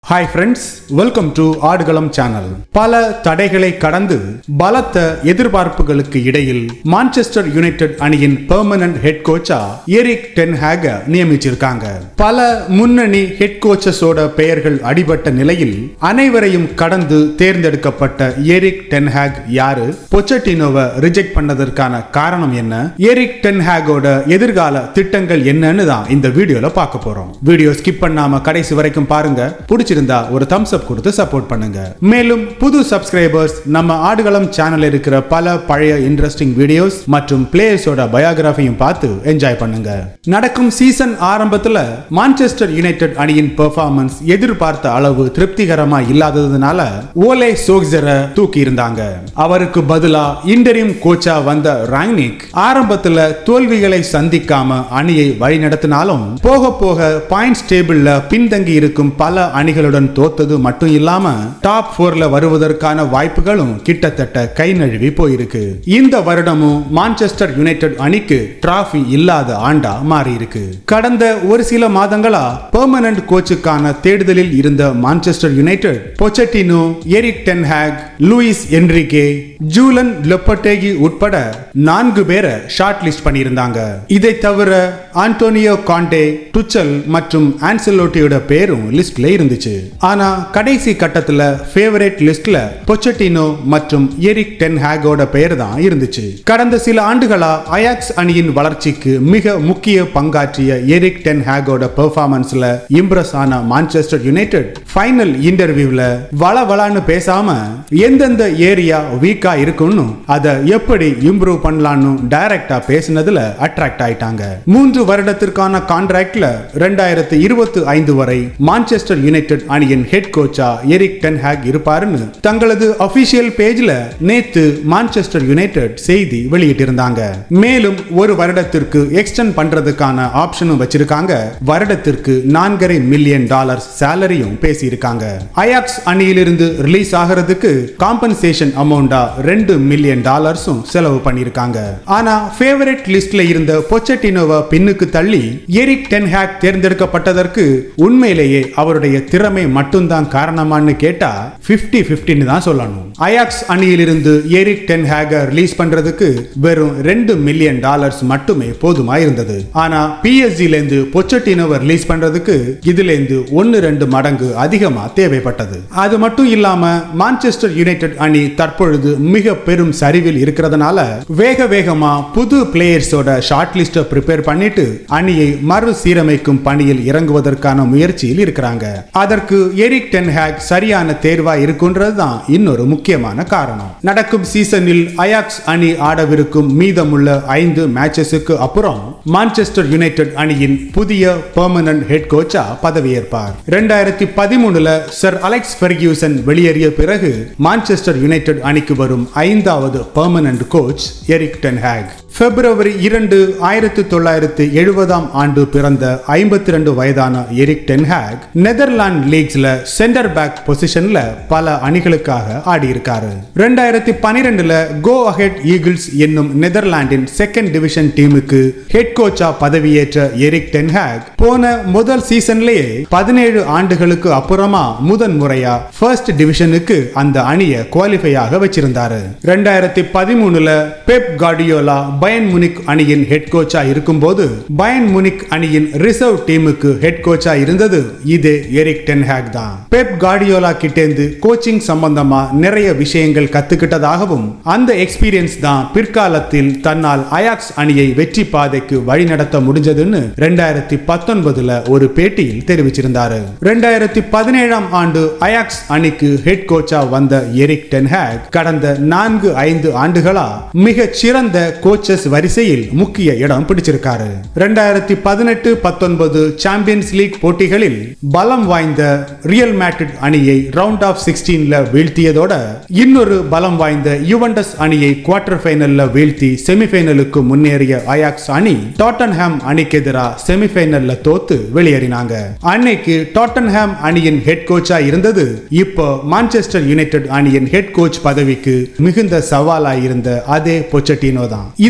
hi friends welcome to Aadukalam channel பல தடைகளை கடந்து பலத்த எதிர்பார்ப்புகளுக்கு இடையில் மான்செஸ்டர் யுனைடெட் அணியின் பெர்மனன்ட் ஹெட் கோச்சா எரிக் டென் ஹேக நியமிச்சிருக்காங்க பல முன்னணி ஹெட் கோச்சஸோட பெயர்கள் அடிபட்ட நிலையில் அனைவரையும் கடந்து தேர்ந்தெடுக்கப்பட்ட எரிக் டென் ஹேக் யாரு பொச்சட்டினோவை ரிஜெக்ட் பண்ணதற்கான காரணம் என்ன எரிக் டென் ஹேகோட எதிர்கால திட்டங்கள் என்னன்னு தான் இந்த வீடியோல பார்க்க போறோம் வீடியோ ஸ்கிப் பண்ணாம கடைசி வரைக்கும் பாருங்க பிடிச்சிருந்தா ஒரு தம்ஸ் அப் கொடுத்து சப்போர்ட் பண்ணுங்க மேலும் புது சப்ஸ்கிரைபர்ஸ் நம்ம ஆடுகளம் சேனல் இருக்கிற பல பழைய இன்ட்ரெஸ்டிங் வீடியோஸ் மற்றும் பிளேயர்ஸோட பயோகிராஃபியும் பார்த்து என்ஜாய் பண்ணுங்க நடக்கும் சீசன் ஆரம்பத்துல மான்செஸ்டர் யுனைடெட் அணியின் பெர்ஃபார்மன்ஸ் எதிர்பார்த்த அளவு திருப்திகரமா இல்லாததுனால ஓலே சோக்ஸரை தூக்கி இருந்தாங்க அவருக்கு பதிலா இன்டரிம் கோச்சா வந்த ராங்னிக் ஆரம்பத்துல தோல்விகளை சந்திக்காம அணியை வழிநடத்தினாலும் போக போக பாயிண்ட்ஸ் டேபிள்ல பின்தங்கி இருக்கும் பல அணிகளுடன் தோத்தது மட்டும் இல்லாம டாப் போர்ல வருவதற்கான வாய்ப்புகளும் கிட்டத்தட்ட கை நழுவி போயிருக்கு இந்த வருடமும் மான்செஸ்டர் யுனைடெட் அணிக்கு டிராஃபி இல்லாத ஆண்டா மாறி இருக்கு கடந்த ஒரு சில மாதங்களா பெர்மனன்ட் கோச்சுக்கான தேடுதலில் இருந்த Manchester United Pochettino Erik ten Hag Luis Enrique Julen Lopetegui உட்பட நான்கு பேரை ஷார்ட் லிஸ்ட் பண்ணியிருந்தாங்க இதை தவிர ஆண்டோனியோ காண்டே டுச்சல் மற்றும் ஆன்சலோட்டியோட பேரும் லிஸ்ட்ல இருந்துச்சு ஆனா கடைசி கட்டத்துல ஃபேவரட் லிஸ்ட்ல பொச்சட்டினோ மற்றும் எரிக் டென் ஹேகோட பெயர் தான் இருந்துச்சு கடந்த சில ஆண்டுகளா அயாக்ஸ் அணியின் வளர்ச்சிக்கு மிக முக்கிய பங்காற்றிய எரிக் டென் ஹேகோட பெர்ஃபார்மன்ஸ்ல இம்ப்ரெஸ் ஆன மான்செஸ்டர் யுனைடெட் ஃபைனல் இன்டர்வியூல வள வளன்னு பேசாம எந்தெந்த ஏரியா வீக்கா இருக்குன்னு அதை எப்படி இம்ப்ரூவ் பண்ணலாம்னு டைரக்டா பேசினதுல அட்ராக்ட் ஆயிட்டாங்க மூன்று வருடத்திற்கான கான்ட்ராக்ட்ல ரெண்டாயிரத்தி இருபத்தி ஐந்து வரை மான்செஸ்டர் யுனைடெட் அணியின் ஹெட் கோச்சா எரிக் டென் ஹேக் இருப்பாருன்னு தங்களது அபிஷியல் பேஜ்ல நேத்து மான்செஸ்டர் யுனைடெட் செய்தி வெளியிட்டிருந்தாங்க மேலும் ஒரு வருடத்திற்கு எக்ஸ்டெண்ட் பண்றதுக்கான ஆப்ஷனும் வச்சிருக்காங்க வருடத்திற்கு நான்கரை மில்லியன் டாலர் சேலரியும் பேசியிருக்காங்க அயாக்ஸ் அணியிலிருந்து ரிலீஸ் ஆகிறதுக்கு காம்பன்சேஷன் அமௌண்டா ரெண்டு மில்லியன் டாலர்ஸும் செலவு பண்ணியிருக்காங்க ஆனா ஃபேவரட் லிஸ்ட்ல இருந்த பொச்சட்டினோவை பின்னுக்கு தள்ளி எரிக் டென் ஹேக் தேர்ந்தெடுக்கப்பட்டதற்கு உண்மையிலேயே அவருடைய திறமை மட்டும்தான் காரணமான்னு கேட்டா 50 50 தான் சொல்லணும் அயாக்ஸ் அணியிலிருந்து எரிக் டென் ஹேக ரிலீஸ் பண்றதுக்கு வெறும் ரெண்டு மில்லியன் டாலர்ஸ் மட்டுமே போதுமா இருந்தது ஆனா பிஎஸ்ஜில இருந்து பொச்சட்டினோவை ரிலீஸ் பண்றதுக்கு இதுல இருந்து ஒன்னு ரெண்டு மடங்கு அதிகமா தேவைப்பட்டது அது மட்டும் இல்லாம மான்செஸ்டர் யுனைடெட் அணி தற்பொழுது மிக பெரும் சரிவில் இருக்கிறதுனால வேக வேகமா புது பிளேயர்ஸோட ஷார்ட் லிஸ்ட ப்ரிப்பேர் பண்ணிட்டு அணியை மறு சீரமைக்கும் பணியில் இறங்குவதற்கான முயற்சியில் இருக்கிறாங்க அதற்கு எரிக் டென் ஹேக் சரியான தேர்வா இருக்குன்றது தான் இன்னொரு முக்கியமான காரணம் நடக்கும் சீசனில் அயாக்ஸ் அணி ஆடவிருக்கும் மீதமுள்ள ஐந்து மேட்சஸுக்கு அப்புறம் மான்செஸ்டர் யுனைடெட் அணியின் புதிய பெர்மனன்ட் ஹெட் கோச்சா பதவியேற்பார் ரெண்டாயிரத்தி பதிமூணுல சர் அலெக்ஸ் ஃபெர்கியூசன் வெளியேறிய பிறகு மான்செஸ்டர் யுனைடெட் அணிக்கு வரும் ஐந்தாவது permanent coach Erik ten Hag February இரண்டு ஆயிரத்தி தொள்ளாயிரத்தி எழுபதாம் ஆண்டு பிறந்த ஐம்பத்தி ரெண்டு வயதான எரிக் டென்ஹாக் நெதர்லாந்து லீக்ஸ்ல சென்டர் பேக் பொசிஷன்ல பல அணிகளுக்காக ஆடி இருக்காரு ரெண்டாயிரத்தி பனிரெண்டுல கோ அஹெட் ஈகிள்ஸ் என்னும் நெதர்லாண்டின் செகண்ட் டிவிஷன் டீமுக்கு ஹெட் கோச்சா பதவியேற்ற எரிக் டென்ஹாக் போன முதல் சீசன்லயே பதினேழு ஆண்டுகளுக்கு அப்புறமா முதன் முறையா ஃபர்ஸ்ட் டிவிஷனுக்கு அந்த அணியை குவாலிஃபை ஆக வச்சிருந்தாரு ரெண்டாயிரத்தி பதிமூணுல பெப் கார்டியோலா பயன் முனிக் அணியின் ஹெட் கோச்சா இருக்கும்போது பயன் முனிக் அணியின் ரிசர்வ் டீமுக்கு ஹெட் கோச்சா இருந்தது இது எரிக் டென்ஹாக் தான் பெப் கார்டியோலா கிட்டேந்து கோச்சிங் சம்பந்தமா நிறைய விஷயங்கள் கத்துக்கிட்டதாகவும் அந்த எக்ஸ்பீரியன்ஸ் தான் பிற்காலத்தில் தன்னால் அயாக்ஸ் அணியை வெற்றி பாதைக்கு வழிநடத்த முடிஞ்சதுன்னு ரெண்டாயிரத்தி பத்தொன்பதுல ஒரு பேட்டியில் தெரிவிச்சிருந்தாரு ரெண்டாயிரத்தி பதினேழாம் ஆண்டு அயாக்ஸ் அணிக்கு ஹெட் கோச்சா வந்த எரிக் டென்ஹாக் கடந்த நான்கு ஐந்து ஆண்டுகளா மிகச் சிறந்த கோச்சஸ் வரிசையில் முக்கிய இடம் பிடிச்சிருக்காரு ரெண்டாயிரத்தி பதினெட்டு பத்தொன்பது சாம்பியன்ஸ் லீக் போட்டிகளில் பலம் வாய்ந்த ரியல் மேட்ரிட் அணியை ரவுண்ட் ஆஃப் சிக்ஸ்டீன்ல வீழ்த்தியதோட இன்னொரு பலம் வாய்ந்த யுவண்டஸ் அணியை குவார்டர் ஃபைனல்ல வீழ்த்தி செமிஃபைனலுக்கு முன்னேறிய அயாக்ஸ் அணி டாட்டன்ஹாம் அணிக்கு எதிராக செமிஃபைனல்ல தோத்து வெளியேறினாங்க அன்னைக்கு டாட்டன்ஹாம் அணியின் ஹெட் கோச்சா இருந்தது இப்போ மான்செஸ்டர் யுனைடெட் அணியின் ஹெட் கோச் பதவிக்கு மிகுந்த சவாலாய் இருந்த அதே பொச்சட்டினோ தான் இது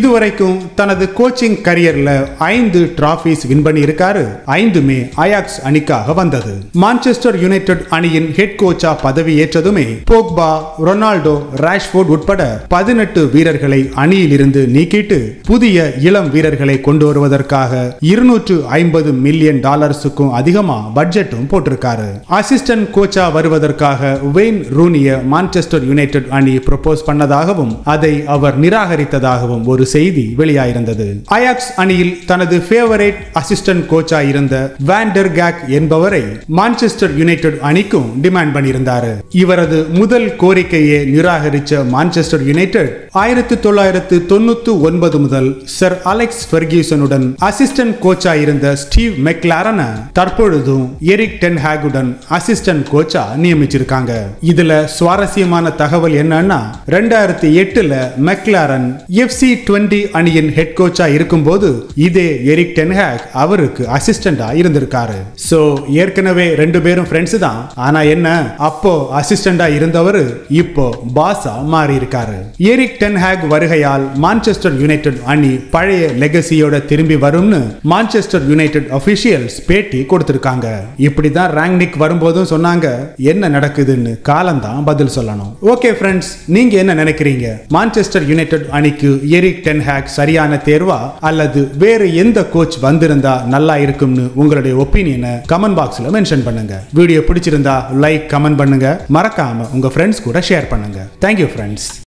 இதுவரைக்கும் தனது கோச்சிங் கரியர்ல ஐந்து டிராபிஸ் வின் பண்ணி இருக்காரு ஐந்துமே அயாக்ஸ் அணிக்காக வந்தது மான்செஸ்டர் யுனைடெட் அணியின் ஹெட் கோச்சா பதவி ஏற்றதுமே போக்பா ரொனால்டோ ராஷ்போர்ட் உட்பட பதினெட்டு வீரர்களை அணியில் இருந்து நீக்கிட்டு புதிய இளம் வீரர்களை கொண்டு வருவதற்காக இருநூற்று ஐம்பது மில்லியன் டாலர்ஸுக்கும் அதிகமா பட்ஜெட்டும் போட்டிருக்காரு அசிஸ்டன்ட் கோச்சா வருவதற்காக வெயின் ரூனிய மான்செஸ்டர் யுனைடெட் அணி ப்ரொபோஸ் பண்ணதாகவும் அதை அவர் நிராகரித்ததாகவும் ஒரு செய்தி வெளியாயிருந்தது அயாக்ஸ் அணியில் தனது ஃபேவரேட் அசிஸ்டன்ட் கோச்சா இருந்த வேண்டர் கேக் என்பவரை மான்செஸ்டர் யுனைடெட் அணிக்கும் டிமாண்ட் பண்ணியிருந்தாரு இவரது முதல் கோரிக்கையை நிராகரிச்ச மான்செஸ்டர் யுனைடெட் ஆயிரத்தி தொள்ளாயிரத்து தொண்ணூத்தி ஒன்பது முதல் சர் அலெக்ஸ் ஃபெர்கியூசனுடன் அசிஸ்டன்ட் கோச்சா இருந்த ஸ்டீவ் மெக்லாரன தற்பொழுதும் எரிக் டென் ஹேகுடன் அசிஸ்டன்ட் கோச்சா நியமிச்சிருக்காங்க இதுல சுவாரஸ்யமான தகவல் என்னன்னா ரெண்டாயிரத்தி எட்டுல மெக்லாரன் எஃப்சி டுவெண்டி அணியின் ஹெட் கோச்சா இருக்கும்போது இதே எரிக் டென்ஹேக் அவருக்கு அசிஸ்டண்டா இருந்திருக்காரு சோ ஏற்கனவே ரெண்டு பேரும் ஃப்ரெண்ட்ஸ் தான் ஆனா என்ன அப்போ அசிஸ்டண்டா இருந்தவர் இப்போ பாஸா மாறி இருக்காரு எரிக் டென்ஹேக் வருகையால் மான்செஸ்டர் யுனைடெட் அணி பழைய லெகசியோட திரும்பி வரும்னு மான்செஸ்டர் யுனைடெட் அபிஷியல்ஸ் பேட்டி கொடுத்திருக்காங்க இப்படிதான் ரேங்னிக் வரும்போதும் சொன்னாங்க என்ன நடக்குதுன்னு காலம்தான் பதில் சொல்லணும் ஓகே ஃப்ரெண்ட்ஸ் நீங்க என்ன நினைக்கிறீங்க மான்செஸ்டர் யுனைடெட் அணிக்கு எரிக் டென்ஹேக் சரியான தேர்வா அல்லது வேறு எந்த கோச் வந்திருந்தா நல்லா இருக்கும்னு உங்களுடைய ஒப்பீனியனை கமெண்ட் பாக்ஸ்ல மென்ஷன் பண்ணுங்க வீடியோ பிடிச்சிருந்தா லைக் கமெண்ட் பண்ணுங்க மறக்காம உங்க ஃப்ரெண்ட்ஸ் கூட ஷேர் பண்ணுங்க தேங்க்யூ ஃப்ரெண்ட்ஸ்